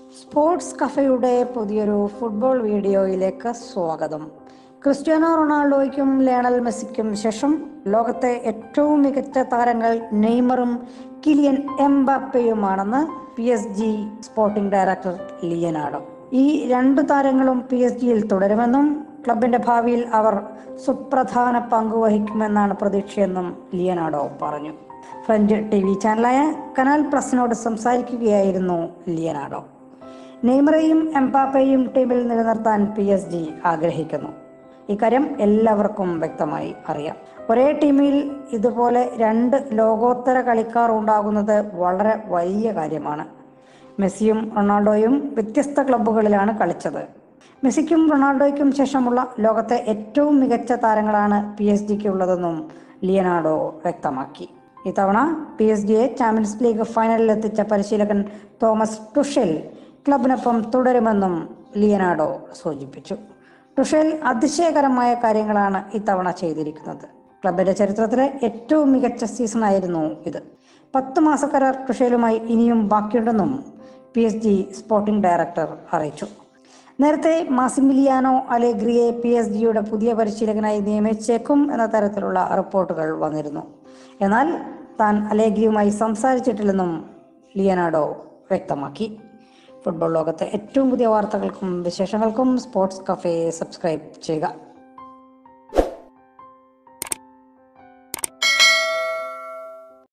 sports കഫയുടെ പുതിയൊരു football വീഡിയോയിലേക്ക് സ്വാഗതം ക്രിസ്ത്യാനോ റൊണാൾഡോയ്ക്കും ലയണൽ മെസ്സിക്കും ശേഷം ലോകത്തെ ഏറ്റവും മികച്ച താരങ്ങൾ നെയ്മറും കിലിയൻ എംബാപ്പയുമാണെന്ന് P S G sporting director Leonardo ഈ രണ്ടു താരങ്ങളും പി എസ് ജിയിൽ തുടരുമെന്നും ക്ലബിന്റെ ഭാവിയിൽ അവർ സുപ്രധാന പങ്ക് വഹിക്കുമെന്നാണ് പ്രതീക്ഷയെന്നും ലിയനാഡോ പറഞ്ഞു ഫ്രഞ്ച് ടി വി ചാനലായ കനാൽ പ്ലസിനോട് സംസാരിക്കുകയായിരുന്നു ലിയനാഡോ നെയ്മറെയും എംപാപ്പയെയും ടീമിൽ നിലനിർത്താൻ പി എസ് ജി ആഗ്രഹിക്കുന്നു ഇക്കാര്യം എല്ലാവർക്കും വ്യക്തമായി അറിയാം ഒരേ ടീമിൽ ഇതുപോലെ രണ്ട് ലോകോത്തര കളിക്കാർ ഉണ്ടാകുന്നത് വളരെ വലിയ കാര്യമാണ് മെസ്സിയും റൊണാൾഡോയും വ്യത്യസ്ത ക്ലബ്ബുകളിലാണ് കളിച്ചത് മെസ്സിക്കും റൊണാൾഡോയ്ക്കും ശേഷമുള്ള ലോകത്തെ ഏറ്റവും മികച്ച താരങ്ങളാണ് പി എസ് ജിക്ക് ഉള്ളതെന്നും ലിയനാർഡോ വ്യക്തമാക്കി ഇത്തവണ പി എസ് ജിയെ ചാമ്പ്യൻസ് ലീഗ് ഫൈനലിൽ എത്തിച്ച പരിശീലകൻ തോമസ് ടുഷെൽ ക്ലബിനൊപ്പം തുടരുമെന്നും ലിയനാർഡോ സൂചിപ്പിച്ചു ടുഷേൽ അതിശയകരമായ കാര്യങ്ങളാണ് ഇത്തവണ ചെയ്തിരിക്കുന്നത് ക്ലബിന്റെ ചരിത്രത്തിലെ ഏറ്റവും മികച്ച സീസണായിരുന്നു ഇത് പത്ത് മാസ കരാർ ടുഷേലുമായി ഇനിയും ബാക്കിയുണ്ടെന്നും P S G sporting director അറിയിച്ചു നേരത്തെ മാസിമിലിയാനോ അലേഗ്രിയെ പി എസ് ജിയുടെ പുതിയ പരിശീലകനായി നിയമിച്ചേക്കും എന്ന തരത്തിലുള്ള റിപ്പോർട്ടുകൾ വന്നിരുന്നു എന്നാൽ താൻ അലേഗ്രിയുമായി സംസാരിച്ചിട്ടില്ലെന്നും ലിയനാഡോ വ്യക്തമാക്കി ഫുട്ബോൾ ലോകത്തെ ഏറ്റവും പുതിയ വാർത്തകൾക്കും വിശേഷങ്ങൾക്കും സ്പോർട്സ് കഫേ സബ്സ്ക്രൈബ് ചെയ്യുക